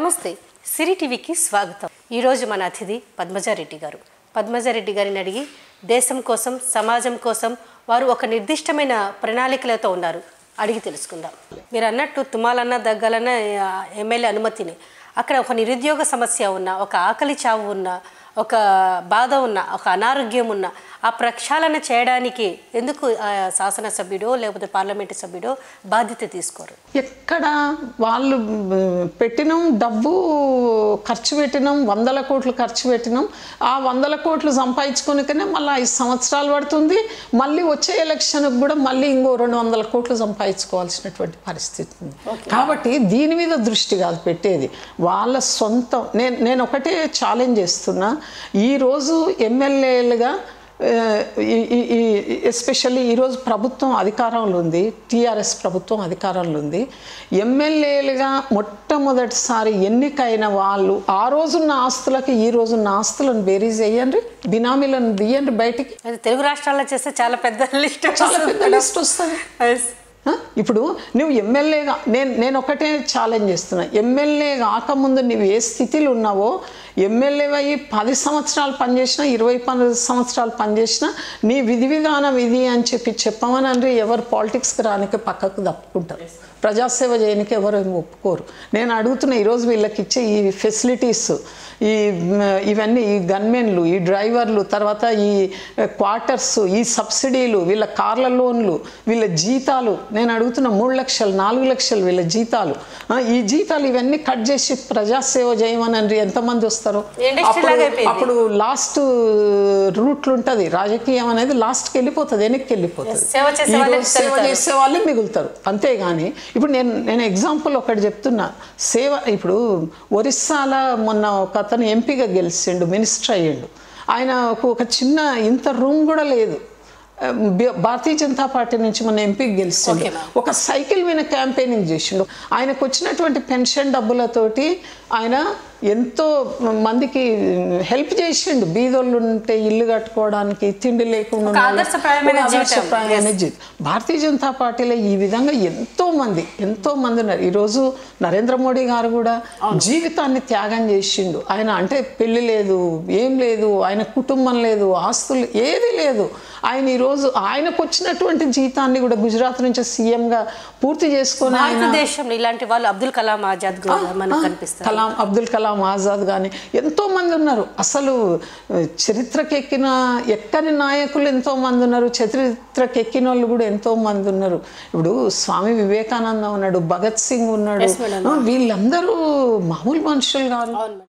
నమస్తే సిరి టీవీకి స్వాగతం ఈరోజు మన అతిథి పద్మజారెడ్డి గారు పద్మజారెడ్డి గారిని అడిగి దేశం కోసం సమాజం కోసం వారు ఒక నిర్దిష్టమైన ప్రణాళికలతో ఉన్నారు అడిగి తెలుసుకుందాం మీరు అన్నట్టు తుమ్మాలన్నా దగ్గాలన్నా ఆ, ఎమ్మెల్యే అనుమతిని అక్కడ ఒక నిరుద్యోగ సమస్య ఉన్న ఒక ఆకలి చావు ఉన్న ఒక బాధ ఉన్న ఒక అనారోగ్యం ఉన్న ఆ ప్రక్షాళన చేయడానికి ఎందుకు ఆ, శాసనసభ్యుడో లేకపోతే పార్లమెంటు సభ్యుడో బాధ్యత తీసుకోరు ఎక్కడ వాళ్ళు మ్, పెట్టినాం డబ్బు ఖర్చు పెట్టినాం వందల కోట్లు ఖర్చు పెట్టినాం ఆ వందల కోట్లు సంపాదించుకునికనే మళ్ళీ ఐదు సంవత్సరాలు పడుతుంది మళ్ళీ వచ్చే ఎలక్షన్కి కూడా మళ్ళీ ఇంకో రెండు వందల కోట్లు సంపాదించుకోవాల్సినటువంటి పరిస్థితి ఉంది కాబట్టి దీని మీద దృష్టి కాదు పెట్టేది వాళ్ళ సొంతం నేను నేను ఒకటే ఛాలెంజ్ చేస్తున్నా ఈరోజు ఎమ్మెల్యేలుగా ఎస్పెషల్లీ ఈరోజు ప్రభుత్వం అధికారంలో ఉంది టీఆర్ఎస్ ప్రభుత్వం అధికారంలో ఉంది ఎమ్మెల్యేలుగా మొట్టమొదటిసారి ఎన్నికైన వాళ్ళు ఆ రోజున్న ఆస్తులకి ఈ రోజున్న ఆస్తులను బేరీజ్ వేయండి బినామీలను తీయండి బయటికి అది తెలుగు రాష్ట్రాల్లో చేస్తే చాలా పెద్ద లిస్ట్ చాలా పెద్ద లిస్ట్ వస్తుంది ఆ? ఇప్పుడు నువ్వు ఎమ్మెల్యేగా నేను నేను ఒకటే ఛాలెంజ్ చేస్తున్నా ఎమ్మెల్యే కాకముందు నువ్వు ఏ స్థితిలో ఉన్నావో ఎమ్మెల్యే అయ్యి పది సంవత్సరాలు పనిచేసినా ఇరవై పది సంవత్సరాలు పనిచేసినా నీ విధి విధానం ఇది అని చెప్పి చెప్పమని అంటే ఎవరు పాలిటిక్స్కి రానికి పక్కకు తప్పుకుంటారు ప్రజాసేవ చేయడానికి ఎవరు ఏమి ఒప్పుకోరు నేను అడుగుతున్న ఈరోజు వీళ్ళకి ఇచ్చే ఈ ఫెసిలిటీస్ ఈ మ్, ఇవన్నీ ఈ గన్మెన్లు ఈ డ్రైవర్లు తర్వాత ఈ క్వార్టర్స్ ఈ సబ్సిడీలు వీళ్ళ కార్ల లోన్లు వీళ్ళ జీతాలు నేను అడుగుతున్న మూడు లక్షలు నాలుగు లక్షలు వీళ్ళ జీతాలు ఆ, ఈ జీతాలు ఇవన్నీ కట్ చేసి ప్రజాసేవ చేయమని ఎంతమంది వస్తారు Industry అప్పుడు- లాగా అయిపోయింది. అప్పుడు లాస్ట్ రూట్లు ఉంటుంది రాజకీయం అనేది లాస్ట్కి వెళ్ళిపోతుంది వెనక్కి వెళ్ళిపోతుంది సేవ చేసే ఈ వాళ్ళే రోజు సేవ మిగులుతారు. చేసే వాళ్ళే మిగులుతారు అంతేగాని ఇప్పుడు నేను నేను ఎగ్జాంపుల్ ఒకటి చెప్తున్నా సేవ ఇప్పుడు ఒరిస్సాలో మొన్న ఒక అతను ఎంపీగా గెలిచిండు మినిస్టర్ అయ్యిండు ఆయన ఒక చిన్న ఇంత రూమ్ కూడా లేదు బి- భారతీయ జనతా పార్టీ నుంచి మన ఎంపీకి గెలిచిండు Okay, ma'am. ఒక సైకిల్ మీద క్యాంపెయినింగ్ చేసిండు ఆయనకు వచ్చినటువంటి పెన్షన్ డబ్బులతోటి ఆయన ఎంతో మందికి హెల్ప్ చేసిండు బీదోళ్ళు ఉంటే ఇల్లు కట్టుకోవడానికి తిండి లేకుండా ఉన్న వాళ్ళకి ఆదర్శప్రాయమైన ఒక జీవితం. ఆదర్శప్రాయమైన జీవితం భారతీయ జనతా పార్టీలో ఈ విధంగా ఎంతో మంది ఎంతో మంది ఉన్నారు ఈరోజు నరేంద్ర మోడీ గారు కూడా జీవితాన్ని త్యాగం చేసిండు ఆయన అంటే పెళ్లి లేదు ఏం లేదు ఆయన కుటుంబం లేదు ఆస్తులు ఏది లేదు ఆయన ఈరోజు ఆయనకు వచ్చినటువంటి జీతాన్ని కూడా గుజరాత్ నుంచి సీఎంగా పూర్తి చేసుకొని ఆయన భారతదేశంలో ఇలాంటి వాళ్ళు అబ్దుల్ కలాం ఆజాద్ కూడా మనకు కనిపిస్తారు కలాం అబ్దుల్ కలాం ఆజాద్ కానీ ఎంతో మంది ఉన్నారు అసలు ఆ, చరిత్రకెక్కిన ఎక్కని నాయకులు ఎంతో మంది ఉన్నారు చరిత్రకెక్కిన వాళ్ళు కూడా ఎంతో మంది ఉన్నారు ఇప్పుడు స్వామి వివేకానంద ఉన్నాడు భగత్ సింగ్ ఉన్నాడు Yes, madam. ఆ, వీళ్ళందరూ మామూలు మనుషులు కాదు అవును